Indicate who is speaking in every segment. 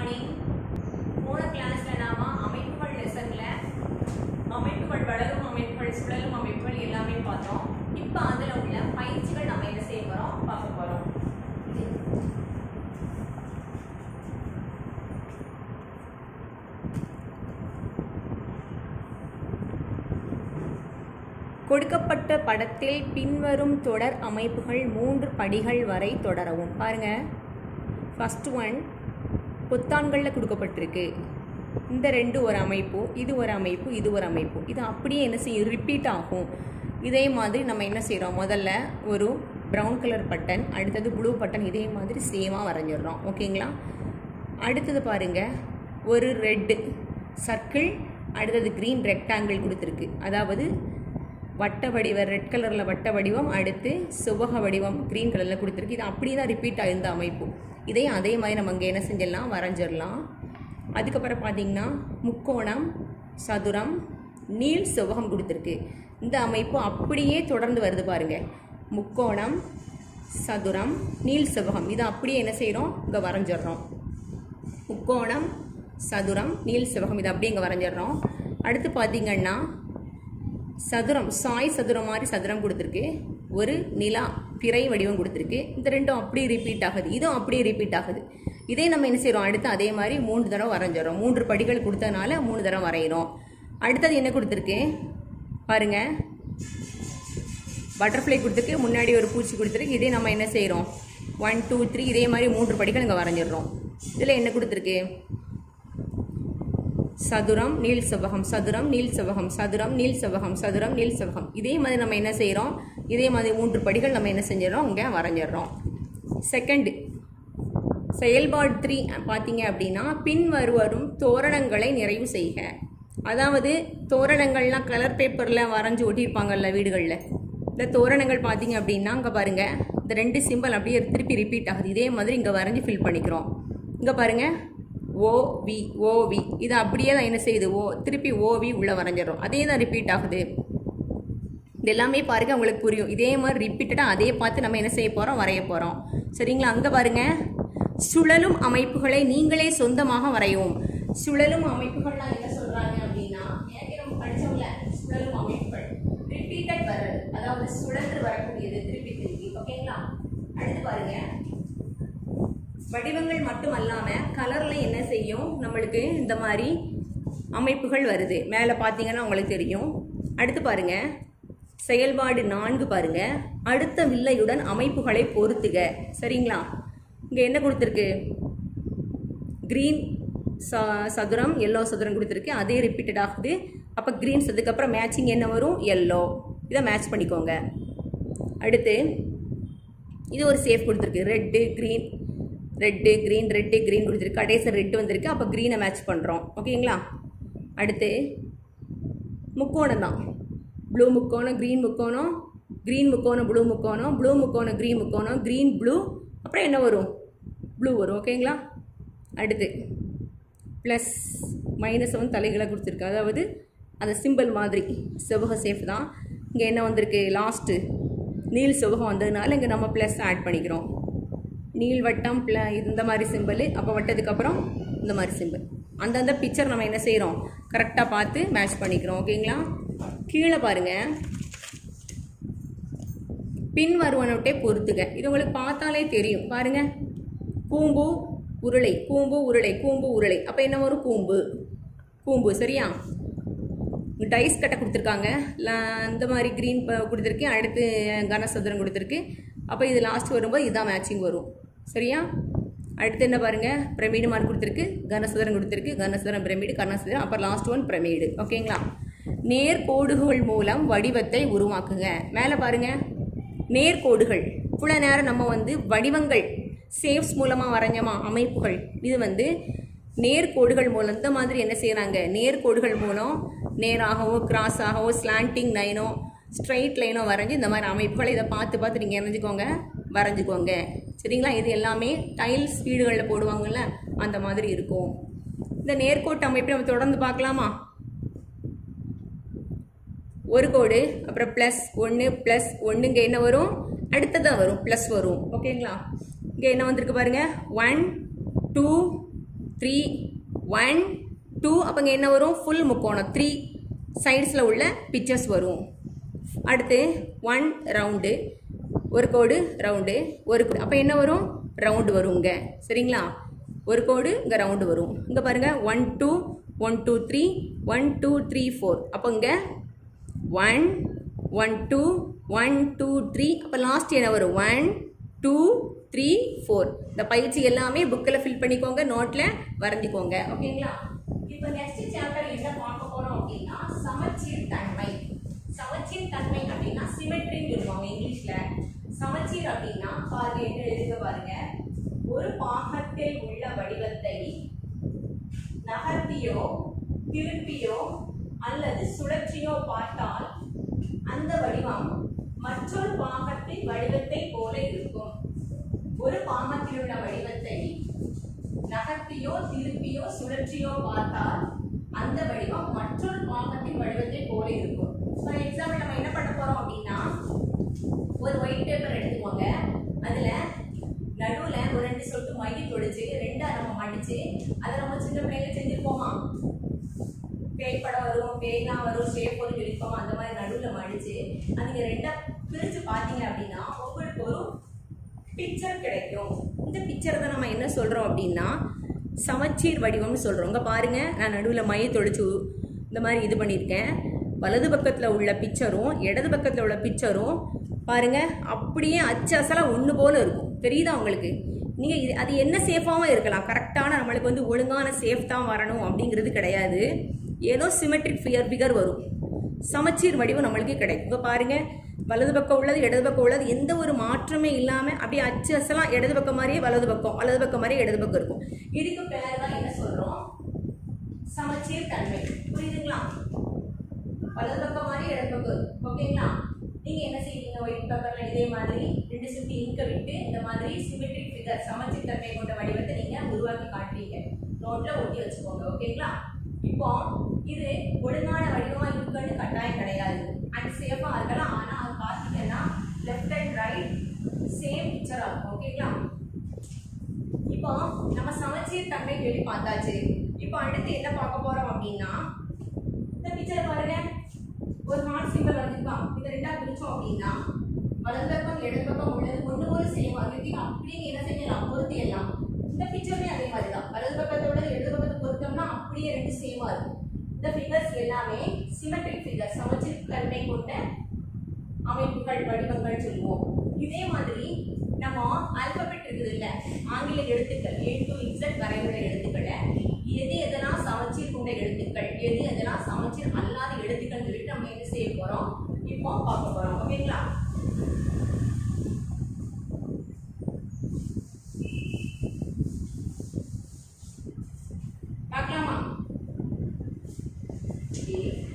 Speaker 1: morning போன கிளாஸ்ல நாம அமைப்புகள் லெசன்ல அமைப்புகள் வளரும் அமைப்புகள் சுழலும் அமைப்புகள் எல்லாமே பார்த்தோம் இப்போ அதுல உள்ள பயிற்சிகள் நம்ம என்ன செய்ய போறோம் பார்க்க போறோம் கொடுக்கப்பட்ட படத்தில் பின்வரும் தொடர் அமைப்புகள் மூன்று படிகள் வரை தொடரவும் பாருங்க ஃபர்ஸ்ட் ஒன் பொத்தான்களில் கொடுக்கப்பட்டிருக்கு இந்த ரெண்டு ஒரு அமைப்பு இது ஒரு அமைப்பு இது ஒரு அமைப்பு இது அப்படியே என்ன செய்யும் ரிப்பீட் ஆகும் இதே மாதிரி நம்ம என்ன செய்கிறோம் முதல்ல ஒரு ப்ரௌன் கலர் பட்டன் அடுத்தது ப்ளூ பட்டன் இதே மாதிரி சேமாக வரைஞ்சிடுறோம் ஓகேங்களா அடுத்தது பாருங்க ஒரு ரெட்டு சர்க்கிள் அடுத்தது க்ரீன் ரெக்டாங்கிள் கொடுத்துருக்கு அதாவது வட்ட வடிவ ரெட் கலரில் வட்ட வடிவம் அடுத்து சுவக வடிவம் க்ரீன் கலரில் கொடுத்துருக்கு இது அப்படியே தான் ரிப்பீட் ஆயிருந்த அமைப்பு இதையும் அதே மாதிரி நம்ம அங்கே என்ன செஞ்சிடலாம் வரைஞ்சிடலாம் அதுக்கப்புறம் பார்த்தீங்கன்னா முக்கோணம் சதுரம் நீள் செவ்வகம் கொடுத்துருக்கு இந்த அமைப்பு அப்படியே தொடர்ந்து வருது பாருங்க முக்கோணம் சதுரம் நீள் செவ்வகம் இதை அப்படியே என்ன செய்கிறோம் இங்கே வரைஞ்சிடுறோம் முக்கோணம் சதுரம் நீள் செவ்வகம் இதை அப்படியே இங்கே வரைஞ்சிடுறோம் அடுத்து பார்த்தீங்கன்னா சதுரம் சாய் சதுரம் மாதிரி சதுரம் கொடுத்துருக்கு ஒரு நிலா பிறை வடிவம் கொடுத்துருக்கு இந்த ரெண்டும் அப்படியே ரிப்பீட் ஆகுது இதுவும் அப்படியே ரிப்பீட் ஆகுது இதே நம்ம என்ன செய்கிறோம் அடுத்து அதே மாதிரி மூன்று தடவை வரைஞ்சிடறோம் மூன்று படிகள் கொடுத்ததுனால மூணு தடவை வரைகிறோம் அடுத்தது என்ன கொடுத்துருக்கு பாருங்க பட்டர்ஃப்ளை கொடுத்துருக்கு முன்னாடி ஒரு பூச்சி கொடுத்துருக்கு இதே நம்ம என்ன செய்கிறோம் ஒன் டூ த்ரீ இதே மாதிரி மூன்று படிகள் இங்கே வரைஞ்சிடுறோம் இதில் என்ன கொடுத்துருக்கு சதுரம் நீள் செவ்வகம் சதுரம் நீள் செவ்வகம் சதுரம் நீள் செவ்வகம் சதுரம் நீள் செவ்வகம் இதே மாதிரி நம்ம என்ன செய்கிறோம் இதே மாதிரி மூன்று படிகள் நம்ம என்ன செஞ்சிடறோம் இங்கே வரைஞ்சிடுறோம் செகண்ட் செயல்பாடு த்ரீ பார்த்தீங்க அப்படின்னா பின் வருவரும் தோரணங்களை நிறைவு செய்க அதாவது தோரணங்கள்லாம் கலர் பேப்பரில் வரைஞ்சி ஒட்டியிருப்பாங்கல்ல வீடுகளில் இந்த தோரணங்கள் பார்த்தீங்க அப்படின்னா இங்கே பாருங்கள் இந்த ரெண்டு சிம்பிள் அப்படியே திருப்பி ரிப்பீட் ஆகுது இதே மாதிரி இங்கே வரைஞ்சி ஃபில் பண்ணிக்கிறோம் இங்கே பாருங்கள் ஓவி ஓவி இது அப்படியே தான் என்ன செய்யுது ஓ திருப்பி ஓவி உள்ளே வரைஞ்சிடும் அதே தான் ரிப்பீட் ஆகுது இது எல்லாமே பாருங்க உங்களுக்கு புரியும் இதே மாதிரி ரிப்பீட்டடாக அதே பார்த்து நம்ம என்ன செய்ய போகிறோம் வரைய போகிறோம் சரிங்களா அங்கே பாருங்க சுழலும் அமைப்புகளை நீங்களே சொந்தமாக வரையவும் சுழலும் அமைப்புகள்லாம் என்ன சொல்கிறாங்க அப்படின்னா ஏற்கனவே நம்ம படிச்சோம்ல சுழலும் அமைப்புகள் ரிப்பீட்டட் வர்றது அதாவது சுழன்று வரக்கூடியது திருப்பி திருப்பி ஓகேங்களா அடுத்து பாருங்க வடிவங்கள் மட்டும் அல்லாம கலர்ல என்ன செய்யும் நம்மளுக்கு இந்த மாதிரி அமைப்புகள் வருது மேலே பார்த்தீங்கன்னா உங்களுக்கு தெரியும் அடுத்து பாருங்க செயல்பாடு நான்கு பாருங்க அடுத்த வில்லையுடன் அமைப்புகளை பொருத்துக சரிங்களா இங்க என்ன கொடுத்துருக்கு கிரீன் ச சதுரம் எல்லோ சதுரம் கொடுத்துருக்கு அதே ரிப்பீட்டட் ஆகுது அப்போ க்ரீன்ஸ் அதுக்கப்புறம் மேட்சிங் என்ன வரும் எல்லோ இதை மேட்ச் பண்ணிக்கோங்க அடுத்து இது ஒரு சேஃப் கொடுத்துருக்கு red green red green red green கொடுத்துருக்கு கடைசி ரெட்டு வந்திருக்கு அப்போ க்ரீனை மேட்ச் பண்ணுறோம் ஓகேங்களா அடுத்து முக்கோணம் தான் ப்ளூ முக்கோணம் க்ரீன் முக்கோணம் க்ரீன் முக்கோணம் ப்ளூ முக்கோணம் ப்ளூ முக்கோணம் க்ரீன் முக்கோணம் க்ரீன் ப்ளூ அப்புறம் என்ன வரும் ப்ளூ வரும் ஓகேங்களா அடுத்து ப்ளஸ் மைனஸ் வந்து தலைகளை கொடுத்துருக்கு அதாவது அந்த சிம்பிள் மாதிரி செவ்வக சேஃப் தான் இங்கே என்ன வந்திருக்கு லாஸ்ட்டு நீல் செவ்வகம் வந்ததுனால இங்கே நம்ம ப்ளஸ் ஆட் பண்ணிக்கிறோம் நீள்வட்டம் ப்ள இந்த மாதிரி சிம்பிள் அப்போ வட்டத்துக்கு அப்புறம் இந்த மாதிரி சிம்பிள் அந்தந்த பிக்சர் நம்ம என்ன செய்கிறோம் கரெக்டாக பார்த்து மேட்ச் பண்ணிக்கிறோம் ஓகேங்களா கீழே பாருங்க பின் வருவனோட்டே பொறுத்துக இது உங்களுக்கு பார்த்தாலே தெரியும் பாருங்க கூம்பு உருளை கூம்பு உருளை கூம்பு உருளை அப்போ என்ன வரும் கூம்பு கூம்பு சரியா டைஸ் கட்டை கொடுத்துருக்காங்க இந்த மாதிரி க்ரீன் கொடுத்துருக்கு அடுத்து கனசதுரம் கொடுத்துருக்கு அப்போ இது லாஸ்ட் வரும்போது இதுதான் மேட்சிங் வரும் சரியா அடுத்து என்ன பாருங்க பிரமிடு மாதிரி கொடுத்துருக்கு கனசதுரம் கொடுத்துருக்கு கனசதுரம் பிரமிடு கனசதுரம் அப்புறம் லாஸ்ட் ஒன் பிரமிடு ஓகேங்களா நேர்கோடுகள் மூலம் வடிவத்தை உருவாக்குங்க மேலே பாருங்க நேர்கோடுகள் இவ்வளோ நேரம் நம்ம வந்து வடிவங்கள் சேவ்ஸ் மூலமாக வரைஞ்சோமா அமைப்புகள் இது வந்து நேர்கோடுகள் மூலம் இந்த மாதிரி என்ன செய்கிறாங்க நேர்கோடுகள் மூலம் நேராகவோ கிராஸாகவோ ஸ்லாண்டிங் லைனோ ஸ்ட்ரைட் லைனோ வரைஞ்சி இந்த மாதிரி அமைப்புகளை இதை பார்த்து பார்த்து நீங்கள் இணைஞ்சிக்கோங்க வரைஞ்சிக்கோங்க சரிங்களா இது எல்லாமே டைல்ஸ் வீடுகளில் போடுவாங்கள்ல அந்த மாதிரி இருக்கும் இந்த நேர்கோட்டு அமைப்பை நம்ம தொடர்ந்து பார்க்கலாமா ஒரு கோடு அப்புறம் ப்ளஸ் ஒன்று ப்ளஸ் ஒன்று இங்கே என்ன வரும் அடுத்ததாக வரும் ப்ளஸ் வரும் ஓகேங்களா இங்கே என்ன வந்திருக்கு பாருங்க one two three one two அப்போ என்ன வரும் ஃபுல் முக்கோணம் த்ரீ சைட்ஸில் உள்ள பிக்சர்ஸ் வரும் அடுத்து ஒன் ரவுண்டு ஒரு கோடு ரவுண்டு ஒரு கோடு அப்போ என்ன வரும் ரவுண்டு வரும் இங்கே சரிங்களா ஒரு கோடு இங்கே ரவுண்டு வரும் இங்கே பாருங்கள் one two one two three one two three four அப்போ இங்கே one one two one two three அப்போ லாஸ்ட் என்ன வரும் ஒன் டூ த்ரீ ஃபோர் இந்த பயிற்சி எல்லாமே புக்கில் ஃபில் பண்ணிக்கோங்க நோட்டில் வரைஞ்சிக்கோங்க ஓகேங்களா இப்போ நெக்ஸ்ட் சாப்டர் என்ன பார்க்க போகிறோம் அப்படின்னா சமச்சீர் தன்மை சமச்சீர் தன்மை அப்படின்னா சிமெட்ரின்னு சொல்லுவாங்க இங்கிலீஷில் சமச்சீர் அப்படின்னா பாருங்க என்ன எழுதுக பாருங்க ஒரு பாகத்தில் உள்ள வடிவத்தை நகர்த்தியோ திருப்பியோ அல்லது சுழற்சியோ பார்த்தால் அந்த வடிவம் மற்றொரு பாகத்தின் வடிவத்தை போல இருக்கும் ஒரு பாகத்தில் உள்ள வடிவத்தை நகர்த்தியோ திருப்பியோ சுழற்சியோ பார்த்தால் அந்த வடிவம் மற்றொரு பாகத்தின் வடிவத்தை போல இருக்கும் ஃபார் எக்ஸாம்பிள் நம்ம என்ன பண்ண போறோம் அப்படின்னா ஒரு ஒயிட் பேப்பர் எடுத்துக்கோங்க அதுல நடுவுல ஒரு ரெண்டு சொட்டு மைய தொடிச்சு ரெண்டா நம்ம மடிச்சு அதை நம்ம சின்ன பிள்ளைங்க செஞ்சிருப்போமா பேய் படம் வரும் பேய்லாம் வரும் ஷேப் வரும் சொல்லியிருப்போமா அந்த மாதிரி நடுவுல மடிச்சு அது நீங்க ரெண்டா பிரிச்சு பார்த்தீங்க அப்படின்னா உங்களுக்கு ஒரு பிக்சர் கிடைக்கும் இந்த பிக்சரை தான் நம்ம என்ன சொல்றோம் அப்படின்னா சமச்சீர் வடிவம்னு சொல்றோம் இங்க பாருங்க நான் நடுவில் மைய தொடிச்சு இந்த மாதிரி இது பண்ணியிருக்கேன் வலது பக்கத்தில் உள்ள பிக்சரும் இடது பக்கத்தில் உள்ள பிக்சரும் பாருங்க அப்படியே அச்சு அசலாக ஒன்று போல இருக்கும் தெரியுதா உங்களுக்கு நீங்கள் இது அது என்ன சேஃபாகவும் இருக்கலாம் கரெக்டான நம்மளுக்கு வந்து ஒழுங்கான சேஃப் தான் வரணும் அப்படிங்கிறது கிடையாது ஏதோ சிமெட்ரிக் ஃபியர் ஃபிகர் வரும் சமச்சீர் வடிவம் நம்மளுக்கு கிடைக்கும் இப்போ பாருங்க வலது பக்கம் உள்ளது இடது பக்கம் உள்ளது எந்த ஒரு மாற்றமே இல்லாமல் அப்படியே அச்சு அசலாம் இடது பக்கம் மாதிரியே வலது பக்கம் வலது பக்கம் மாதிரியே இடது பக்கம் இருக்கும் இதுக்கு பேர் தான் என்ன சொல்றோம் சமச்சீர் தன்மை புரியுதுங்களா வலது பக்கம் மாதிரி இடது பக்கம் ஓகேங்களா நீங்க என்ன செய்வீங்க ஒயிட் பேப்பர்ல இதே மாதிரி ரெண்டு சுத்தி இங்க விட்டு இந்த மாதிரி சிமெட்ரிக் ஃபிகர் சமச்சீர் தன்மை கொண்ட வடிவத்தை நீங்க உருவாக்கி காட்டுவீங்க நோட்ல ஒட்டி வச்சுக்கோங்க ஓகேங்களா இப்போ இது ஒழுங்கான வடிவமா இருக்குன்னு கட்டாயம் கிடையாது அண்ட் சேஃபா இருக்கலாம் ஆனா அது பார்த்தீங்கன்னா லெஃப்ட் அண்ட் ரைட் சேம் பிக்சரா இருக்கும் ஓகேங்களா இப்போ நம்ம சமச்சீர் தன்மை சொல்லி பார்த்தாச்சு இப்போ அடுத்து என்ன பார்க்க போறோம் அப்படின்னா இந்த பிக்சர் பாருங்க ஒரு ஹார்ட் சிம்பிள் வந்திருக்கான் இதை ரெண்டா பிரிச்சோம் அப்படின்னா வலது பக்கம் இடது பக்கம் உள்ளது ஒன்று போல சேம் ஆகிருக்கு அப்படியே என்ன செய்யலாம் பொருத்திடலாம் இந்த பிக்சருமே அதே மாதிரி தான் வலது பக்கத்தோட இடது பக்கத்தை பொருத்தோம்னா அப்படியே ரெண்டு சேமா இருக்கும் இந்த ஃபிகர்ஸ் எல்லாமே சிமெட்ரிக் ஃபிகர் சமச்சீர் தன்மை கொண்ட அமைப்புகள் வடிவங்கள் சொல்லுவோம் இதே மாதிரி நம்ம ஆல்பபெட் இருக்குது இல்ல ஆங்கில எழுத்துக்கள் ஏ டு இசட் வரை உள்ள எழுத்துக்களை எது எதெல்லாம் சமச்சீர் கொண்ட எழுத்துக்கள் எது எதெல்லாம் சமச்சீர் அல்லாத எழுத்துக்கள் சொல்லிட்டு நம்ம என்ன செய்ய போறோம் இப்போ பார்க்க போறோம் ஓகேங்களா பார்க்கலாமா A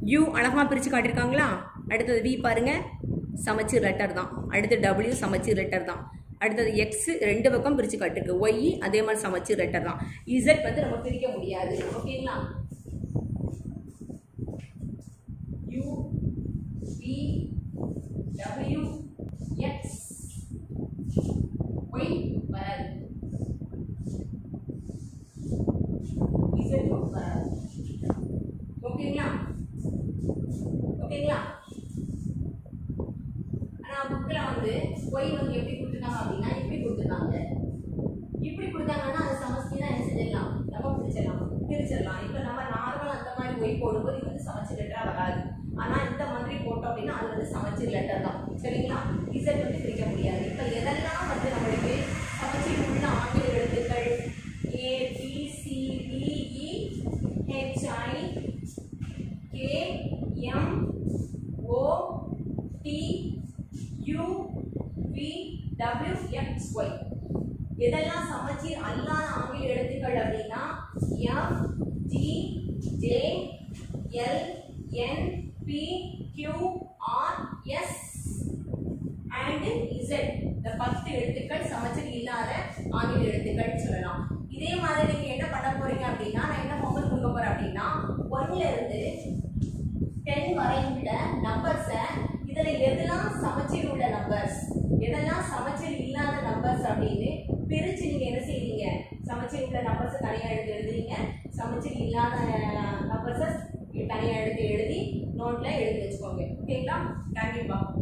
Speaker 1: யூ அழகாக பிரித்து காட்டியிருக்காங்களா அடுத்தது வி பாருங்க சமச்சீர் லெட்டர் தான் அடுத்து டபிள்யூ சமச்சீர் லெட்டர் தான் அடுத்தது எக்ஸ் ரெண்டு பக்கம் பிரித்து காட்டிருக்கு ஒய் அதே மாதிரி சமச்சீர் லெட்டர் தான் இசட் வந்து நம்ம பிரிக்க முடியாது ஓகேங்களா U V W X Y வராது இசட்டும் வராது ஓகேங்களா ஓகேங்களா ஆனா புக்ல வந்து ஒய் வந்து எப்படி கொடுத்துருக்காங்க அப்படின்னா இப்படி கொடுத்துருக்காங்க இப்படி கொடுத்தாங்கன்னா அது சமஸ்கினா என்ன செஞ்சிடலாம் நம்ம பிரிச்சிடலாம் பிரிச்சிடலாம் இப்போ நம்ம நார்மல் அந்த மாதிரி ஒய் போடும்போது இது வந்து சமச்சீர் லெட்டரா வராது ஆனா இந்த மாதிரி போட்டோம் அப்படின்னா அது வந்து சமச்சீர் லெட்டர் தான் சரிங்களா இசட் வந்து பிரிக்க முடியாது இப்போ எதெல்லாம் வந்து நம்மளுக்கு சமச்சீர் உள்ள ஆங்கில எழுத்துக்கள் A B C D E H I K M O T U V W X Y எதெல்லாம் சமச்சீர் அல்லாத ஆங்கில எழுத்துக்கள் அப்படின்னா F G J L N P Q R S and Z இந்த பத்து எழுத்துக்கள் சமச்சீர் இல்லாத ஆங்கில எழுத்துக்கள் சொல்லலாம் இதே மாதிரி நீங்க என்ன பண்ண போறீங்க அப்படின்னா நான் என்ன ஹோம்ஒர்க் கொடுக்க போறேன் அப்படின்னா ஒன்ல இருந்து டென் வரை உள்ள நம்பர்ஸை இதுல எதெல்லாம் சமச்சீர் உள்ள நம்பர்ஸ் எதெல்லாம் சமச்சீர் இல்லாத நம்பர்ஸ் அப்படின்னு பிரிச்சு நீங்க என்ன செய்வீங்க சமச்சீர் உள்ள நம்பர்ஸை தனியா எடுத்து எழுதுறீங்க சமச்சீர் இல்லாத நம்பர்ஸை தனியா எடுத்து எழுதி நோட்ல எழுதி வச்சுக்கோங்க ஓகேங்களா தேங்க்யூப்பா